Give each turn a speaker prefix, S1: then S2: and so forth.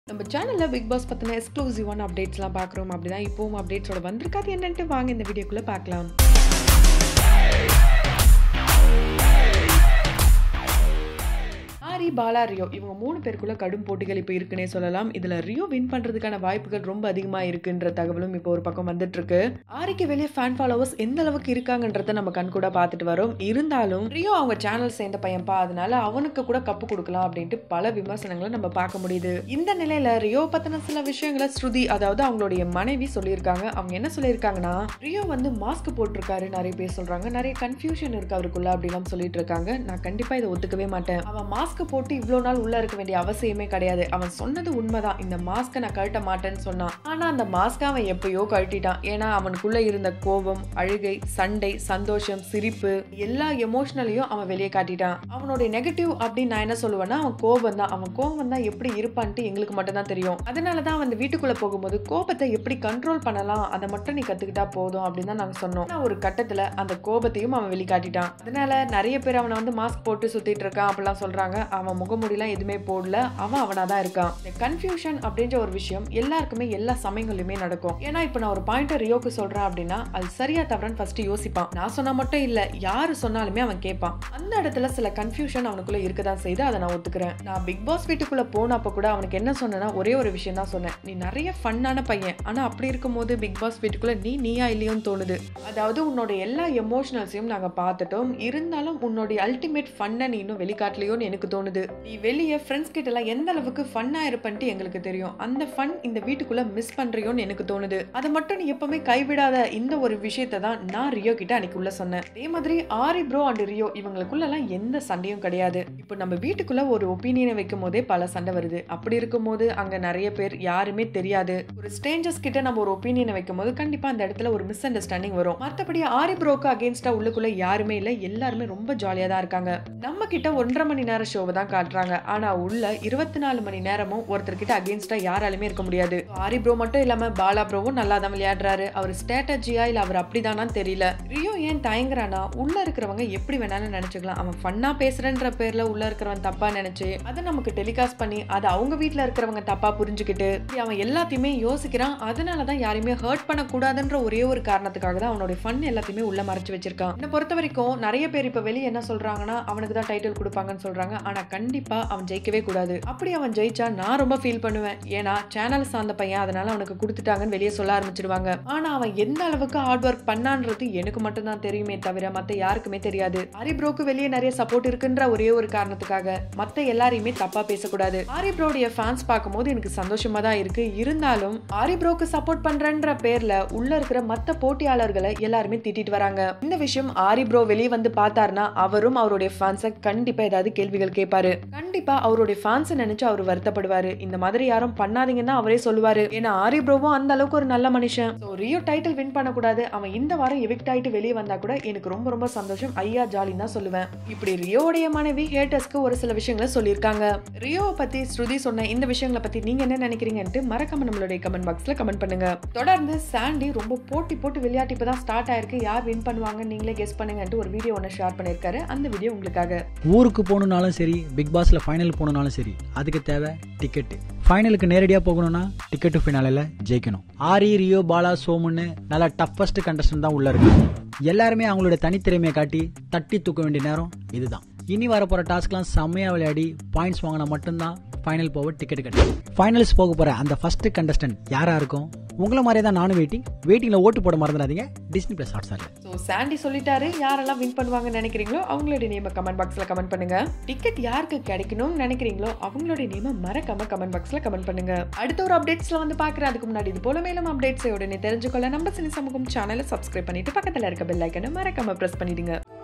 S1: நம்ம சேனல்ல big pass பத்தின எக்ஸ்க்ளூசிவான அப்டேட்ஸ்லாம் பார்க்குறோம் அப்படிதான் இப்போவும் அப்டேட்ஸோட வந்திருக்காது என்னன்ட்டு வாங்க இந்த வீடியோக்குள்ள பார்க்கலாம் ஆரி பாலா ரியோ இவங்க மூணு பேருக்குள்ள கடும் போட்டிகள் இப்போ இருக்குன்னே சொல்லலாம் இதுல ரியோ வின் பண்றதுக்கான வாய்ப்புகள் ரொம்ப அதிகமா இருக்குன்ற தகவலும் இப்போ ஒரு பக்கம் வந்துட்டு இருக்கு ஆரிக்கு வெளியே ஃபேன் ஃபாலோவர்ஸ் எந்த அளவுக்கு இருக்காங்கன்றத நம்ம கண் கூட பார்த்துட்டு வரோம் இருந்தாலும் ரியோ அவங்க சேனல் சேர்ந்த பையன்பா அதனால அவனுக்கு கூட கப்பு கொடுக்கலாம் அப்படின்ட்டு பல விமர்சனங்களை நம்ம பார்க்க முடியுது இந்த நிலையில ரியோ பத்தின சில விஷயங்களை ஸ்ருதி அதாவது அவங்களுடைய மனைவி சொல்லியிருக்காங்க அவங்க என்ன சொல்லியிருக்காங்கன்னா ரியோ வந்து மாஸ்க் போட்டிருக்காரு நிறைய பேர் சொல்றாங்க நிறைய கன்ஃபியூஷன் இருக்கு அவருக்குள்ள அப்படிலாம் சொல்லிட்டு இருக்காங்க நான் கண்டிப்பா இதை ஒத்துக்கவே மாட்டேன் அவன் மாஸ்க் போட்டு இவ்வளோ நாள் உள்ள இருக்க வேண்டிய அவசியமே கிடையாது அவன் சொன்னது உண்மைதான் இந்த மாஸ்க்கை நான் கழட்ட மாட்டேன்னு சொன்னான் ஆனா அந்த மாஸ்க்கை அவன் எப்பயோ கழட்டிட்டான் ஏன்னா அவனுக்குள்ள இருந்த கோபம் அழுகை சண்டை சந்தோஷம் சிரிப்பு எல்லா எமோஷனலையும் அவன் வெளியே காட்டிட்டான் அவனுடைய நெகட்டிவ் அப்படின்னு நான் என்ன சொல்லுவேன்னா அவன் கோபம் தான் அவன் கோபம் தான் எப்படி இருப்பான்ட்டு எங்களுக்கு மட்டும் தான் தெரியும் அதனால தான் அவன் அந்த வீட்டுக்குள்ள போகும்போது கோபத்தை எப்படி கண்ட்ரோல் பண்ணலாம் அதை மட்டும் நீ கத்துக்கிட்டா போதும் அப்படின்னு தான் நாங்க சொன்னோம் ஆனா ஒரு கட்டத்துல அந்த கோபத்தையும் அவன் வெளிக்காட்டிட்டான் அதனால நிறைய பேர் அவனை வந்து மாஸ்க் போட்டு சுத்திட்டு இருக்கான் அப்படிலாம் சொல்றாங்க அவன் முகமூடிலாம் எதுவுமே போடல அவன் அவனா தான் இருக்கான் இந்த கன்ஃபியூஷன் அப்படின்ற ஒரு விஷயம் எல்லாருக்குமே எல்லா சமயங்களிலுமே நடக்கும் ஏன்னா இப்போ நான் ஒரு பாயிண்ட் ரியோக்கு சொல்றேன் அப்படின்னா அது சரியா தவறன்னு ஃபர்ஸ்ட் யோசிப்பான் நான் சொன்னா மட்டும் இல்ல யாரு சொன்னாலுமே அவன் கேட்பான் அந்த இடத்துல சில கன்ஃபியூஷன் அவனுக்குள்ள இருக்கதான் செய்து அதை நான் ஒத்துக்கிறேன் நான் பிக் பாஸ் வீட்டுக்குள்ள போனப்ப கூட அவனுக்கு என்ன சொன்னேன்னா ஒரே ஒரு விஷயம் தான் சொன்னேன் நீ நிறைய ஃபன்னான பையன் ஆனா அப்படி இருக்கும்போது பிக் பாஸ் வீட்டுக்குள்ள நீ நீயா இல்லையோன்னு தோணுது அதாவது உன்னோட எல்லா எமோஷனல்ஸையும் நாங்க பார்த்துட்டோம் இருந்தாலும் உன்னுடைய அல்டிமேட் ஃபன்னை நீ இன்னும் வெளிக்காட்டலையோன்னு எனக்கு தோணுது நீ வெளியே ஃப்ரெண்ட்ஸ் கிட்ட எல்லாம் எந்த அளவுக்கு ஃபன்னா இருப்பன்ட்டு எங்களுக்கு தெரியும் அந்த ஃபன் இந்த வீட்டுக்குள்ள மிஸ் பண்றியோன்னு எனக்கு தோணுது அதை மட்டும் நீ எப்பவுமே கைவிடாத இந்த ஒரு விஷயத்தை தான் நான் ரியோ கிட்ட அன்னைக்கு உள்ள சொன்னேன் அதே மாதிரி ஆரி ப்ரோ அண்ட் ரியோ இவங்களுக்குள்ள எல்லாம் எந்த சண்டையும் கிடையாது இப்போ நம்ம வீட்டுக்குள்ள ஒரு ஒப்பீனியனை வைக்கும் போதே பல சண்டை வருது அப்படி இருக்கும்போது அங்க நிறைய பேர் யாருமே தெரியாது ஒரு ஸ்ட்ரேஞ்சர்ஸ் கிட்ட நம்ம ஒரு ஒப்பீனியனை வைக்கும் போது கண்டிப்பா அந்த இடத்துல ஒரு மிஸ் அண்டர்ஸ்டாண்டிங் வரும் மற்றபடி ஆரி ப்ரோக்கு அகேன்ஸ்டா உள்ளுக்குள்ள யாருமே இல்ல எல்லாருமே ரொம்ப ஜாலியா தான் இருக்காங்க நம்ம கிட்ட ஒன்றரை மணி நேரம் ஷோவை தான் காட்டுறாங்க ஆனா உள்ள இருபத்தி நாலு மணி நேரமும் ஒருத்தர் கிட்ட அகேன்ஸ்டா யாராலுமே இருக்க முடியாது ஆரி ப்ரோ மட்டும் இல்லாம பாலா ப்ரோவும் நல்லா தான் விளையாடுறாரு அவர் ஸ்ட்ராட்டஜியா இல்ல அவர் அப்படிதானான்னு தெரியல ரியோ ஏன் தயங்குறானா உள்ள இருக்கிறவங்க எப்படி வேணாலும் நினைச்சுக்கலாம் அவன் ஃபன்னா பேசுறன்ற பேர்ல உள்ள இருக்கிறவன் தப்பா நினைச்சு அதை நமக்கு டெலிகாஸ்ட் பண்ணி அதை அவங்க வீட்ல இருக்கிறவங்க தப்பா புரிஞ்சுக்கிட்டு இப்படி அவன் எல்லாத்தையுமே யோசிக்கிறான் அதனால தான் யாரையுமே ஹர்ட் பண்ணக்கூடாதுன்ற ஒரே ஒரு காரணத்துக்காக தான் அவனுடைய ஃபன் எல்லாத்தையுமே உள்ள மறைச்சு வச்சிருக்கான் என்னை பொறுத்த வரைக்கும் நிறைய பேர் இப்ப வெளியே என்ன சொல்றாங்கன்னா அவனுக்கு தான் டைட்டில் கொடுப்பாங்கன்னு சொல்றாங்க ஆனா கண்டிப்பா அவன் ஜெயிக்கவே கூடாது அப்படி அவன் ஜெயிச்சா நான் ரொம்ப ஃபீல் பண்ணுவேன் ஏன்னா சேனல் சார்ந்த பையன் அதனால அவனுக்கு கொடுத்துட்டாங்கன்னு வெளியே சொல்ல ஆரம்பிச்சிடுவாங்க ஆனா அவன் எந்த அளவுக்கு ஹார்ட் ஒர்க் பண்ணான்றது எனக்கு மட்டும் தான் தெரியுமே தவிர மத்த யாருக்குமே தெரியாது ஹரி ப்ரோக்கு வெளியே நிறைய சப்போர்ட் இருக்குன்ற ஒரே ஒரு காரணத்துக்காக மத்த எல்லாரையுமே தப்பா பேசக்கூடாது ஹரி ப்ரோடைய ஃபேன்ஸ் பார்க்கும்போது எனக்கு சந்தோஷமா தான் இருக்கு இருந்தாலும் ஹரி ப்ரோக்கு சப்போர்ட் பண்றேன்ற பேர்ல உள்ள இருக்கிற மத்த போட்டியாளர்களை எல்லாருமே திட்டிட்டு வராங்க இந்த விஷயம் ஆரி ப்ரோ வெளியே வந்து பார்த்தாருன்னா அவரும் அவருடைய ஃபேன்ஸை கண்டிப்பா ஏதாவது கேள்விகள் கேட்பாரு கண்டிப்பா அவருடைய ஃபேன்ஸை நினைச்சு அவர் வருத்தப்படுவாரு இந்த மாதிரி யாரும் பண்ணாதீங்கன்னா அவரே சொல்லுவாரு ஏன்னா ஆரி ப்ரோவும் அந்த அளவுக்கு ஒரு நல்ல மனுஷன் ஸோ ரியோ டைட்டில் வின் பண்ணக்கூடாது அவன் இந்த வாரம் எவிக்ட் ஆயிட்டு வெளியே வந்தா கூட எனக்கு ரொம்ப ரொம்ப சந்தோஷம் ஐயா ஜாலின்னு தான் சொல்லுவேன் இப்படி ரியோடைய மனைவி ஹேட்டர்ஸ்க்கு ஒரு சில விஷயங்களை சொல்லியிருக்காங்க ரியோவை பத்தி ஸ்ருதி சொன்ன இந்த விஷயங்களை பத்தி நீங்க என்ன நினைக்கிறீங்கன்ட்டு மறக்காம நம்மளுடைய கமெண்ட் பாக்ஸ்ல கமெண்ட் பண்ணுங்க தொடர்ந்து சாண்டி ரொம்ப போட்டி போட்டு விளையாட்டு இப்பதான் ஸ்டார்ட் ஆயிருக்கு யார் வின் பண்ணுவாங்க நீங்களே கெஸ் பண்ணுங்கன்ட்டு ஒரு வீடியோ ஒன்று ஷேர் பண்ணியிருக்காரு அந்த வீடியோ உங்களுக்காக
S2: ஊருக்கு போகணுன்னாலும் சரி பிக் பாஸில் ஃபைனல் போகணுன்னாலும் சரி அதுக்கு தேவை டிக்கெட்டு ஃபைனலுக்கு நேரடியாக போகணும்னா டிக்கெட்டு ஃபினாலில் ஜெயிக்கணும் ஆரி ரியோ பாலா சோமுன்னு நல்லா டஃபஸ்ட் கண்டஸ்டன் தான் உள்ள இருக்கு எல்லாருமே அவங்களோட தனித்திறமையை காட்டி தட்டி தூக்க வேண்டிய நேரம் இதுதான் இனி வர போகிற டாஸ்க்லாம் செம்மையாக விளையாடி பாயிண்ட்ஸ் வாங்கினா மட்டும்தான் ஃபைனல் போக டிக்கெட் கிடைக்கும் ஃபைனல்ஸ் போக போகிற அந்த ஃபர்ஸ்ட் கண்டஸ்டன்ட் யாராக இருக்கும் உங்களை மாதிரியே தான் நானும் வெயிட்டிங் வெயிட்டிங்கில் ஓட்டு போட மறந்துடாதீங்க டிஸ்னி ப்ளஸ் ஹாட் ஸ்டாரில்
S1: ஸோ சாண்டி சொல்லிட்டாரு யாரெல்லாம் வின் பண்ணுவாங்கன்னு நினைக்கிறீங்களோ அவங்களுடைய நேம கமெண்ட் பாக்ஸ்ல கமெண்ட் பண்ணுங்க டிக்கெட் யாருக்கு கிடைக்கணும்னு நினைக்கிறீங்களோ அவங்களுடைய நேம மறக்காம கமெண்ட் பாக்ஸ்ல கமெண்ட் பண்ணுங்க அடுத்த ஒரு அப்டேட்ஸ்ல வந்து பாக்குறேன் அதுக்கு முன்னாடி இது போல மேலும் அப்டேட்ஸை உடனே தெரிஞ்சுக்கொள்ள நம்ம சினி சமூகம் சேனலை சப்ஸ்கிரைப் பண்ணிட்டு பக்கத்துல இருக்க பெல் ஐக்கனை மறக்காம பிரஸ் பண்ணிடுங்க